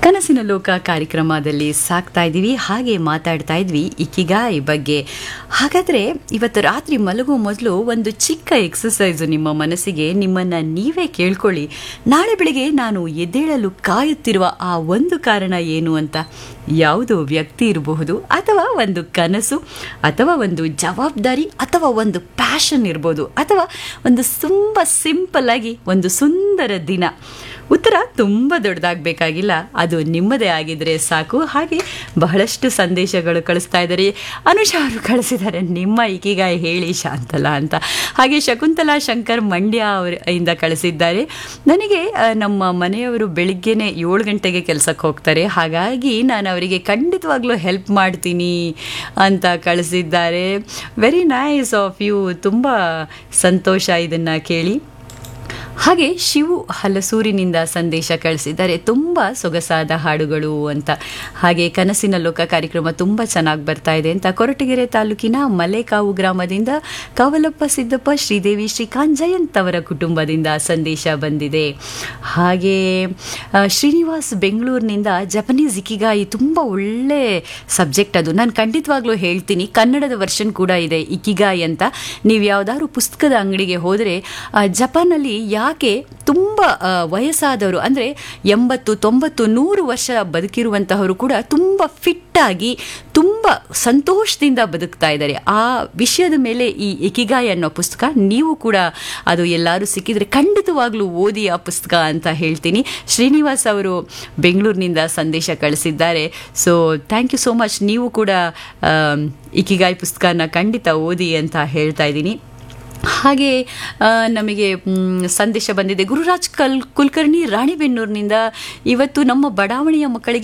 ಕನಸಿನ ಲೋಕ ಕಾರ್ಯಕ್ರಮದಲ್ಲಿ ಸಾಕ್ತಾ ಇದ್ದೀವಿ ಹಾಗೆ ಮಾತಾಡ್ತಾ ಇದ್ವಿ ಇಕಿಗಾಯ್ ಬಗ್ಗೆ ಹಾಗಾದರೆ ಇವತ್ತು ರಾತ್ರಿ ಮಲಗುವ ಮೊದಲು ಒಂದು ಚಿಕ್ಕ ಎಕ್ಸಸೈಸು ನಿಮ್ಮ ಮನಸ್ಸಿಗೆ ನಿಮ್ಮನ್ನು ನೀವೇ ಕೇಳ್ಕೊಳ್ಳಿ ನಾಳೆ ಬೆಳಿಗ್ಗೆ ನಾನು ಎದ್ದೇಳಲು ಕಾಯುತ್ತಿರುವ ಆ ಒಂದು ಕಾರಣ ಏನು ಅಂತ ಯಾವುದೋ ವ್ಯಕ್ತಿ ಇರಬಹುದು ಅಥವಾ ಒಂದು ಕನಸು ಅಥವಾ ಒಂದು ಜವಾಬ್ದಾರಿ ಅಥವಾ ಒಂದು ಪ್ಯಾಷನ್ ಇರ್ಬೋದು ಅಥವಾ ಒಂದು ತುಂಬ ಸಿಂಪಲ್ ಆಗಿ ಒಂದು ಸುಂದರ ದಿನ ಉತ್ತರ ತುಂಬ ದೊಡ್ಡದಾಗಬೇಕಾಗಿಲ್ಲ ಅದು ನಿಮ್ಮದೇ ಆಗಿದ್ರೆ ಸಾಕು ಹಾಗೆ ಬಹಳಷ್ಟು ಸಂದೇಶಗಳು ಕಳಿಸ್ತಾ ಇದ್ದಾರೆ ಅನುಷಾ ಅವರು ಕಳಿಸಿದ್ದಾರೆ ನಿಮ್ಮ ಈಕಿಗಾಯಿ ಹೇಳಿ ಶಾಂತಲಾ ಅಂತ ಹಾಗೆ ಶಕುಂತಲಾ ಶಂಕರ್ ಮಂಡ್ಯ ಅವರ ಇಂದ ಕಳಿಸಿದ್ದಾರೆ ನನಗೆ ಆ, ನಮ್ಮ ಮನೆಯವರು ಬೆಳಿಗ್ಗೆನೆ ಏಳು ಗಂಟೆಗೆ ಕೆಲಸಕ್ಕೆ ಹೋಗ್ತಾರೆ ಹಾಗಾಗಿ ನಾನು ಅವರಿಗೆ ಖಂಡಿತವಾಗ್ಲೂ ಹೆಲ್ಪ್ ಮಾಡ್ತೀನಿ ಅಂತ ಕಳಿಸಿದ್ದಾರೆ ವೆರಿ ನೈಸ್ ಆಫ್ ಯು ತುಂಬ ಸಂತೋಷ ಇದನ್ನು ಕೇಳಿ ಹಾಗೆ ಶಿವು ಹಲಸೂರಿನಿಂದ ಸಂದೇಶ ಕಳಿಸಿದ್ದಾರೆ ತುಂಬ ಸೊಗಸಾದ ಹಾಡುಗಳು ಅಂತ ಹಾಗೆ ಕನಸಿನ ಲೋಕ ಕಾರ್ಯಕ್ರಮ ತುಂಬ ಚೆನ್ನಾಗಿ ಬರ್ತಾ ಇದೆ ಅಂತ ಕೊರಟಗೆರೆ ತಾಲೂಕಿನ ಮಲೆಕಾವು ಗ್ರಾಮದಿಂದ ಕಾವಲಪ್ಪ ಸಿದ್ದಪ್ಪ ಶ್ರೀದೇವಿ ಶ್ರೀಕಾಂತ್ ಜಯಂತ್ ಅವರ ಕುಟುಂಬದಿಂದ ಸಂದೇಶ ಬಂದಿದೆ ಹಾಗೆ ಆ, ಶ್ರೀನಿವಾಸ್ ಬೆಂಗಳೂರಿನಿಂದ ಜಪನೀಸ್ ಇಕಿಗಾಯಿ ತುಂಬ ಒಳ್ಳೆ ಸಬ್ಜೆಕ್ಟ್ ಅದು ನಾನು ಖಂಡಿತವಾಗ್ಲೂ ಹೇಳ್ತೀನಿ ಕನ್ನಡದ ವರ್ಷನ್ ಕೂಡ ಇದೆ ಇಕಿಗಾಯಿ ಅಂತ ನೀವು ಯಾವುದಾದ್ರು ಪುಸ್ತಕದ ಅಂಗಡಿಗೆ ಹೋದರೆ ಜಪಾನಲ್ಲಿ ಯಾಕೆ ತುಂಬ ಆ, ವಯಸ್ಸಾದವರು ಅಂದರೆ ಎಂಬತ್ತು ತೊಂಬತ್ತು ನೂರು ವರ್ಷ ಬದುಕಿರುವಂತಹವರು ಕೂಡ ತುಂಬ ಫಿಟ್ಟಾಗಿ ತುಂಬ ಸಂತೋಷದಿಂದ ಬದುಕ್ತಾ ಇದ್ದಾರೆ ಆ ವಿಷಯದ ಮೇಲೆ ಈ ಇಕಿಗಾಯ್ ಅನ್ನೋ ಪುಸ್ತಕ ನೀವು ಕೂಡ ಅದು ಎಲ್ಲರೂ ಸಿಕ್ಕಿದ್ರೆ ಖಂಡಿತವಾಗ್ಲೂ ಓದಿ ಆ ಪುಸ್ತಕ ಅಂತ ಹೇಳ್ತೀನಿ ಶ್ರೀನಿವಾಸ್ ಅವರು ಬೆಂಗಳೂರಿನಿಂದ ಸಂದೇಶ ಕಳಿಸಿದ್ದಾರೆ so thank you so much ನೀವು ಕೂಡ ಆಮ್, ಇಕಿಗಾಯ್ ಪುಸ್ತಕನ ಖಂಡಿತ ಓದಿ ಅಂತ ಹೇಳ್ತಾ ಇದ್ದೀನಿ ಹಾಗೆ ಆ, ನಮಗೆ ಮ್, ಸಂದೇಶ ಬಂದಿದೆ ಗುರುರಾಜ್ ಕಲ್ ಕುಲಕರ್ಣಿ ರಾಣಿಬೆನ್ನೂರಿನಿಂದ ಇವತ್ತು ನಮ್ಮ ಬಡಾವಣೆಯ ಮಕ್ಕಳಿಗೆ